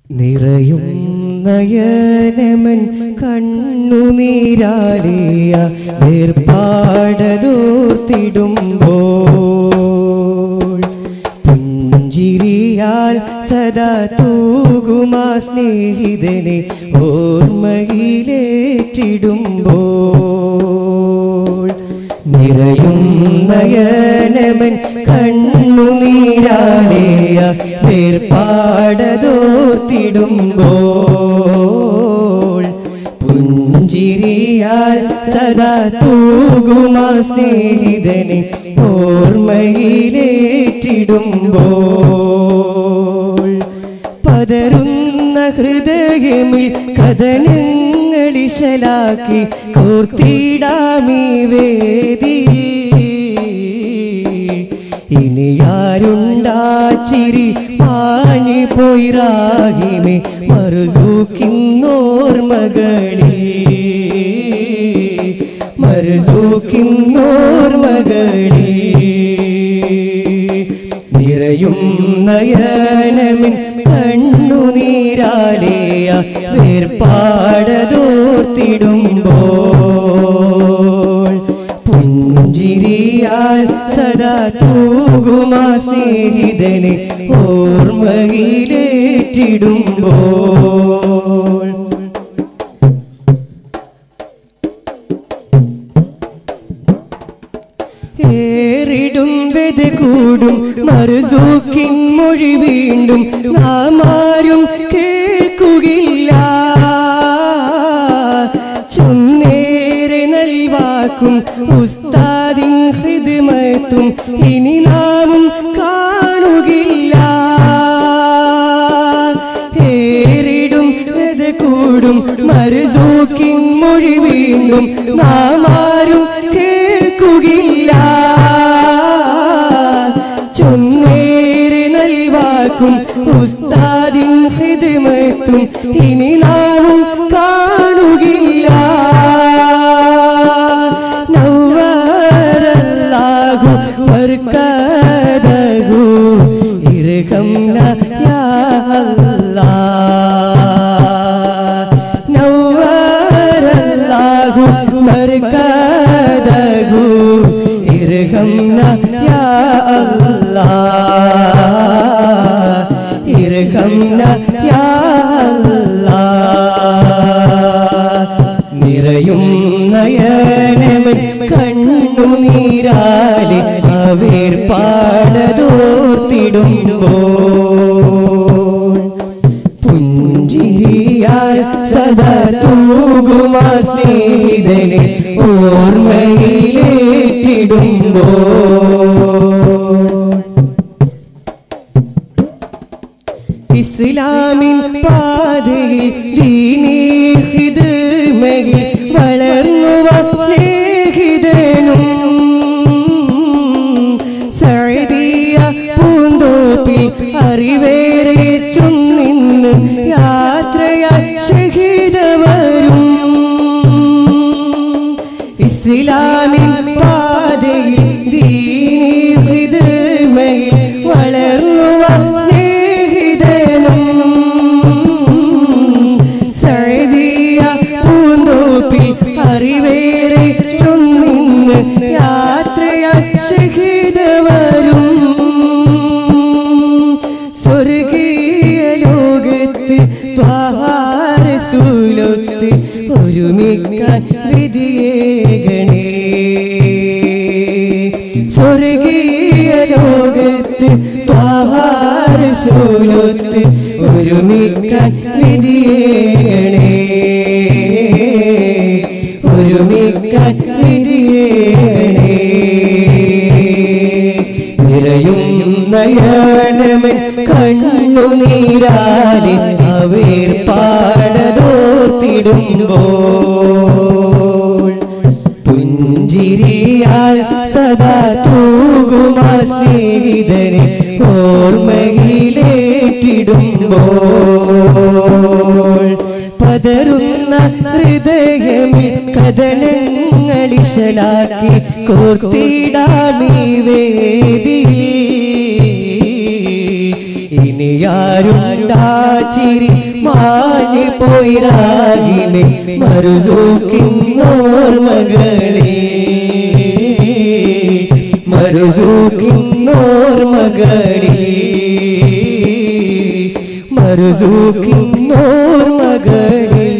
നിറയും നയനമൻ കണ്ണുനീരാലിയ വേർപാടതോർത്തിടുമ്പോൾ പുഞ്ചിരിയാൽ സദാ തൂകുമാ സ്നേഹിതനെ ഓർമ്മയിലേറ്റിടുമ്പോൾ നിറയും നയനമൻ കണ്ണുനീരാലേയ വേർപാടതോർത്തിടുമ്പോൾ പുഞ്ചിരിയാൽ സദാ തൂകുമാ സ്നേഹിതനെ ഓർമ്മയിലേറ്റിടുമ്പോൾ പതറുന്ന ഹൃദയമിൽ കഥനങ്ങളിശലാക്കി കോർത്തിടാമീ വേദി ഇനി ആരുണ്ടാച്ചിരി പാഞ്ഞി പോയി റാഹിമെ മറുസൂക്കിന്നോർമകളിൽ മറുസൂക്കിന്നോർമകളിൽ നിറയും നയനമിൻ കണ്ണുനീരാലേയ വേർപാടതോർത്തിടുമ്പോൾ പുഞ്ചിരിയാൽ സദാ തൂകുമാ സ്നേഹിതനെ ഓർമ്മയിലേറ്റിടുമ്പോൾ ഏറിടും വെത കൂടും മറുസൂക്കിൻ മൊഴി വീണ്ടും നാം ആരും കേൾക്കുകയില്ല ചൊന്നേറെ നൽവാക്കും ഉസ്താദിൻ ഹിദ്മത്തും ഇനി നാമും കാണുകില്ല ഏറിടും വെത കൂടും മറുസൂക്കിൻ മൊഴി വീണ്ടും നാം ആരും കേൾക്കുകയില്ല ചൊന്നേറെ നൽവാക്കും ഉസ്താദിൻ ഹിദ്മത്തും ഇനി നാമും കാണുകില്ല നവ്വറല്ലാഹു ബർക്കതഹു ഇർഹംന യാ അല്ലാഹ് നവ്വറല്ലാഹു ബർക്കതഹു ഇർഹംന യാ അല്ലാഹ് ഇർഹംന യാ അല്ലാഹ് നിറയും നയനമൻ കണ്ണുനീരാലെ അവർ പാടതോർത്തിടുമ്പോൾ പുഞ്ചിരിയാൽ സദാ തൂകുമാ സ്നേഹിതനെ ഓർമ്മയിലേറ്റിടുമ്പോൾ ഇസ്ലാമിൻ പാതയിൽ ദീനീ ഹിദ്മയിൽ വളർന്നുവ സ്നേഹിതനും സഅദിയ പൂന്തോപ്പിൽ അറിവേറെ ചൊന്നിന്ന് യാത്രയായി ഷഹീദവരും ഇസ്ലാമിൻ പാതയിൽ ദീനീ ഹിദ്മയിൽ വളർന്നുവ സ്നേഹിതനും സഅദിയ പൂന്തോപ്പിൽ അറിവേറെ ചൊന്നിന്ന് യാത്രയായി ഷഹീദവരും സ്വർഗീയ ലോകത്ത് ത്വാരസൂലൊത്ത് ഒരുമിക്കാൻ വിധിയേകണേ സ്വർഗീയ ലോകത്ത് ത്വാരസൂലൊത്ത് ഒരുമിക്കാൻ വിധിയേകണേ ഒരുമിക്കാൻ വിധിയേകണേ നിറയും നയനമൻ കണ്ണുനീരാലെ അവർ പാടതോർത്തിടുമ്പോൾ പുഞ്ചിരിയാൽ സദാ തൂകുമാ സ്നേഹിതനെ ഓർമ്മയിലേറ്റിടുമ്പോൾ പതറുന്ന ഹൃദയമിൽ കഥനങ്ങളിശലാക്കി കോർത്തിടാമീ വേദി ഇനി ഇനിയാരുണ്ടാ ചിരി മാഞ്ഞു പോയിരാകിനെ മറുസൂക്കിന്നോർമകളെ മറുസൂക്കിന്നോർമകളെ മറുസൂക്കിന്നോർമകളെ